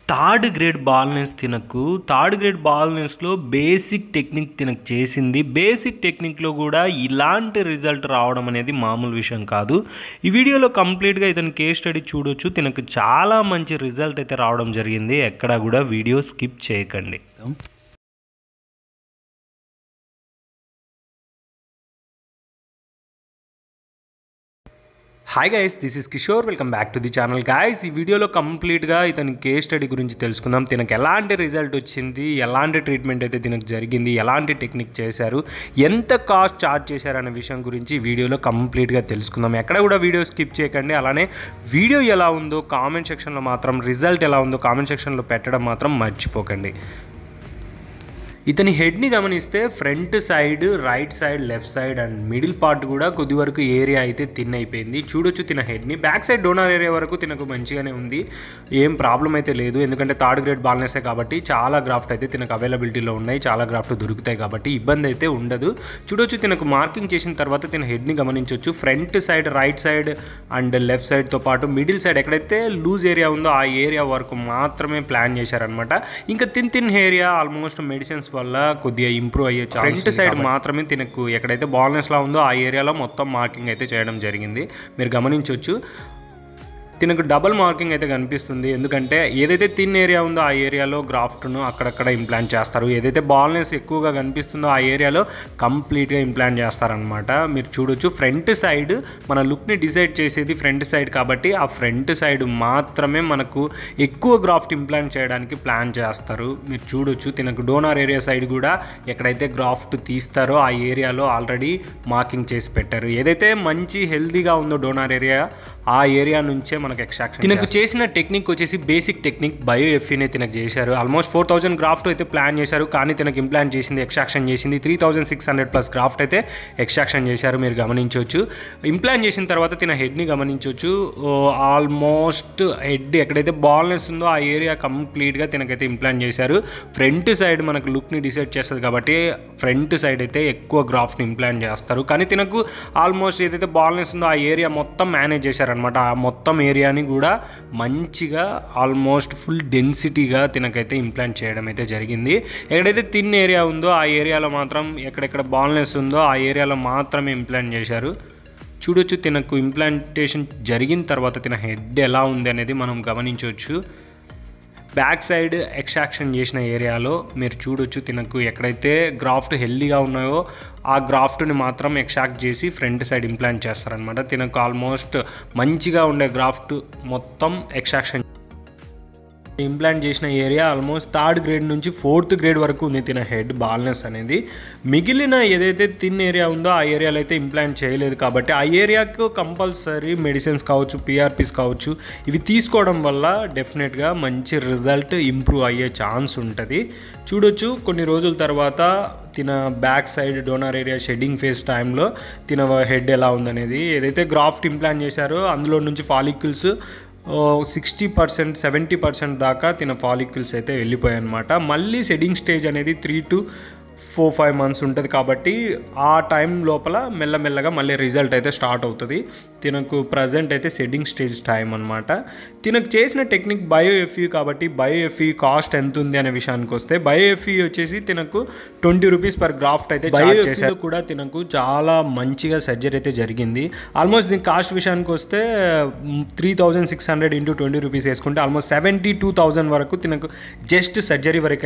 third grade baldness తినకు third grade బాల్నెస్లో basic technique తినకు చేసింది బేసిక్ టెక్నిక్లో కూడా ఇలాంటి రిజల్ట్ రావడం అనేది మామూలు విషయం కాదు ఈ వీడియోలో కంప్లీట్గా ఇతను కేస్ స్టడీ చూడొచ్చు తినకు చాలా మంచి రిజల్ట్ అయితే రావడం జరిగింది ఎక్కడా కూడా వీడియో స్కిప్ చేయకండి hi guys this is Kishore welcome back to the channel guys ఈ వీడియోలో కంప్లీట్గా ఇతని కేస్ స్టడీ గురించి తెలుసుకుందాం తినకు ఎలాంటి రిజల్ట్ వచ్చింది ఎలాంటి ట్రీట్మెంట్ అయితే తినకు జరిగింది ఎలాంటి టెక్నిక్ చేశారు ఎంత కాస్ట్ ఛార్జ్ చేశారు అనే విషయం గురించి ఈ వీడియోలో కంప్లీట్గా తెలుసుకుందాం ఎక్కడ కూడా వీడియో స్కిప్ చేయకండి అలానే వీడియో ఎలా ఉందో కామెంట్ సెక్షన్లో మాత్రం రిజల్ట్ ఎలా ఉందో కామెంట్ సెక్షన్లో పెట్టడం మాత్రం మర్చిపోకండి ఇతని హెడ్ని గమనిస్తే front side right side left side and middle part కూడా కొద్ది వరకు ఏరియా అయితే తిన్ అయిపోయింది చూడొచ్చు తిన హెడ్ని బ్యాక్ సైడ్ డోనర్ ఏరియా వరకు తినకు మంచిగానే ఉంది ఏం ప్రాబ్లం అయితే లేదు ఎందుకంటే థర్డ్ గ్రేడ్ బాల్నెసే కాబట్టి చాలా గ్రాఫ్ట్ అయితే తినకు అవైలబిలిటీలో ఉన్నాయి చాలా గ్రాఫ్ట్ దొరుకుతాయి కాబట్టి ఇబ్బంది అయితే ఉండదు చూడొచ్చు తినకు మార్కింగ్ చేసిన తర్వాత తిన హెడ్ని గమనించవచ్చు front side right side and left సైడ్తో పాటు మిడిల్ సైడ్ ఎక్కడైతే లూజ్ ఏరియా ఉందో ఆ ఏరియా వరకు మాత్రమే ప్లాన్ చేశారనమాట ఇంకా తిన్ తిన్ ఏరియా ఆల్మోస్ట్ మెడిసిన్స్ వల్ల కొద్దిగా ఇంప్రూవ్ అయ్యే ఫ్రంట్ సైడ్ మాత్రమే తినకు ఎక్కడైతే బాల్నెస్లా ఉందో ఆ ఏరియాలో మొత్తం మార్కింగ్ అయితే చేయడం జరిగింది మీరు గమనించవచ్చు తినకు డబల్ మార్కింగ్ అయితే కనిపిస్తుంది ఎందుకంటే ఏదైతే థిన్ ఏరియా ఉందో ఆ ఏరియాలో గ్రాఫ్ట్ను అక్కడక్కడ ఇంప్లాంట్ చేస్తారు ఏదైతే బాల్నెస్ ఎక్కువగా కనిపిస్తుందో ఆ ఏరియాలో కంప్లీట్గా ఇంప్లాంట్ చేస్తారనమాట మీరు చూడొచ్చు ఫ్రంట్ సైడ్ మన లుక్ని డిసైడ్ చేసేది ఫ్రంట్ సైడ్ కాబట్టి ఆ ఫ్రంట్ సైడ్ మాత్రమే మనకు ఎక్కువ గ్రాఫ్ట్ ఇంప్లాంట్ చేయడానికి ప్లాన్ చేస్తారు మీరు చూడొచ్చు తినకు డోనార్ ఏరియా సైడ్ కూడా ఎక్కడైతే గ్రాఫ్ట్ తీస్తారో ఆ ఏరియాలో ఆల్రెడీ మార్కింగ్ చేసి పెట్టారు ఏదైతే మంచి హెల్తీగా ఉందో డోనార్ ఏరియా ఆ ఏరియా నుంచే మనకు ఎక్స్ట్రాక్షన్ తినకు చేసిన టెక్నిక్ వచ్చేసి బేసిక్ టెక్నిక్ బయో ఎఫ్ఈనే తినకు చేశారు ఆల్మోస్ట్ ఫోర్ థౌసండ్ గ్రాఫ్ట్ అయితే ప్లాన్ చేశారు కానీ తినకు ఇంప్లాంట్ చేసింది ఎక్స్ట్రాక్షన్ చేసింది three thousand six hundred plus graft అయితే ఎక్స్ట్రాక్షన్ చేశారు మీరు గమనించవచ్చు ఇంప్లాంట్ చేసిన తర్వాత తిన హెడ్ని గమనించవచ్చు ఆల్మోస్ట్ హెడ్ ఎక్కడైతే బాల్నెస్ ఉందో ఆ ఏరియా కంప్లీట్గా తినకైతే ఇంప్లాంట్ చేశారు ఫ్రంట్ సైడ్ మనకు లుక్ని డిసైడ్ చేస్తుంది కాబట్టి ఫ్రంట్ సైడ్ అయితే ఎక్కువ గ్రాఫ్ట్ని ఇంప్లాంట్ చేస్తారు కానీ తినకు ఆల్మోస్ట్ ఏదైతే బాల్నెస్ ఉందో ఆ ఏరియా మొత్తం మేనేజ్ చేశారనమాట ఆ మొత్తం ఏరియాని కూడా మంచిగా ఆల్మోస్ట్ ఫుల్ డెన్సిటీగా తినకైతే ఇంప్లాంట్ చేయడం అయితే జరిగింది ఎక్కడైతే థిన్ ఏరియా ఉందో ఆ ఏరియాలో మాత్రం ఎక్కడెక్కడ బాల్నెస్ ఉందో ఆ ఏరియాలో మాత్రమే ఇంప్లాంట్ చేశారు చూడొచ్చు తినకు ఇంప్లాంటేషన్ జరిగిన తర్వాత తిన హెడ్ ఎలా ఉంది అనేది మనం గమనించవచ్చు బ్యాక్ సైడ్ ఎక్స్ట్రాక్షన్ చేసిన ఏరియాలో మీరు చూడొచ్చు తినకు ఎక్కడైతే గ్రాఫ్ట్ హెల్దీగా ఉన్నాయో ఆ గ్రాఫ్ట్ని మాత్రం ఎక్స్ట్రాక్ట్ చేసి ఫ్రంట్ సైడ్ ఇంప్లాంట్ చేస్తారనమాట తినకు ఆల్మోస్ట్ మంచిగా ఉండే గ్రాఫ్ట్ మొత్తం ఎక్స్ట్రాక్షన్ ఇంప్లాంట్ చేసిన ఏరియా ఆల్మోస్ట్ థర్డ్ గ్రేడ్ నుంచి ఫోర్త్ గ్రేడ్ వరకు ఉంది తిన హెడ్ బాల్నెస్ అనేది మిగిలిన ఏదైతే థిన్ ఏరియా ఉందో ఆ ఏరియాలో అయితే ఇంప్లాంట్ చేయలేదు కాబట్టి ఆ ఏరియాకు కంపల్సరీ మెడిసిన్స్ కావచ్చు పిఆర్పీస్ కావచ్చు ఇవి తీసుకోవడం వల్ల డెఫినెట్గా మంచి రిజల్ట్ ఇంప్రూవ్ అయ్యే ఛాన్స్ ఉంటుంది చూడొచ్చు కొన్ని రోజుల తర్వాత తిన back side donor area shedding phase టైంలో తిన హెడ్ ఎలా ఉందనేది ఏదైతే గ్రాఫ్ట్ ఇంప్లాంట్ చేశారో అందులో నుంచి follicles sixty percent seventy percent దాకా తిన ఫాలిక్యుల్స్ అయితే వెళ్ళిపోయాయి అనమాట మళ్ళీ సెడ్డింగ్ స్టేజ్ అనేది three to four five months ఉంటుంది కాబట్టి ఆ టైం లోపల మెల్లమెల్లగా మళ్ళీ రిజల్ట్ అయితే స్టార్ట్ అవుతుంది తినకు ప్రజెంట్ అయితే సెడ్డింగ్ స్టేజ్ టైం అనమాట తినకు చేసిన టెక్నిక్ బయో ఎఫ్ఈ కాబట్టి బయో ఎఫ్ఈ కాస్ట్ ఎంత ఉంది అనే విషయానికి వస్తే బయో ఎఫ్ఈ వచ్చేసి తినకు ట్వంటీ రూపీస్ పర్ గ్రాఫ్ట్ అయితే బయో చేశారు కూడా తినకు చాలా మంచిగా సర్జరీ అయితే జరిగింది ఆల్మోస్ట్ దీని కాస్ట్ విషయానికి వస్తే three thousand six hundred into twenty rupees వేసుకుంటే ఆల్మోస్ట్ సెవెంటీ టూ థౌజండ్ వరకు తినకు జస్ట్ సర్జరీ వరకు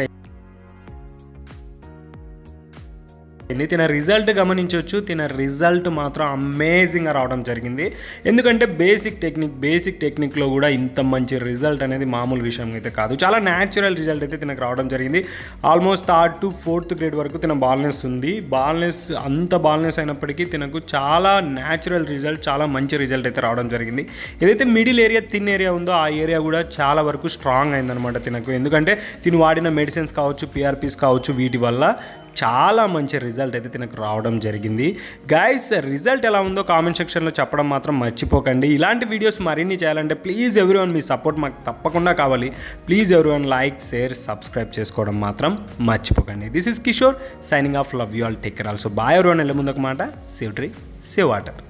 తిన రిజల్ట్ గమనించవచ్చు తిన రిజల్ట్ మాత్రం అమేజింగ్గా రావడం జరిగింది ఎందుకంటే బేసిక్ టెక్నిక్ బేసిక్ టెక్నిక్లో కూడా ఇంత మంచి రిజల్ట్ అనేది మామూలు విషయం అయితే కాదు చాలా న్యాచురల్ రిజల్ట్ అయితే తినకు రావడం జరిగింది almost third to fourth grade వరకు తిన బాల్నెస్ ఉంది బాల్నెస్ అంత బాల్నెస్ అయినప్పటికీ తినకు చాలా న్యాచురల్ రిజల్ట్ చాలా మంచి రిజల్ట్ అయితే రావడం జరిగింది ఏదైతే మిడిల్ ఏరియా థిన్ ఏరియా ఉందో ఆ ఏరియా కూడా చాలా వరకు స్ట్రాంగ్ అయిందనమాట తినకు ఎందుకంటే తిని వాడిన మెడిసిన్స్ కావచ్చు పిఆర్పీస్ కావచ్చు వీటి వల్ల చాలా మంచి రిజల్ట్ అయితే తినకు రావడం జరిగింది గైస్ రిజల్ట్ ఎలా ఉందో కామెంట్ సెక్షన్లో చెప్పడం మాత్రం మర్చిపోకండి ఇలాంటి వీడియోస్ మరిన్ని చేయాలంటే ప్లీజ్ ఎవ్రీవన్ మీ సపోర్ట్ మాకు తప్పకుండా కావాలి please everyone like share subscribe చేసుకోవడం మాత్రం మర్చిపోకండి this is Kishore signing off love you all take care also bye everyone వెళ్ళే ముందు ఒక మాట సేవ్ ట్రీ సేవ్ వాటర్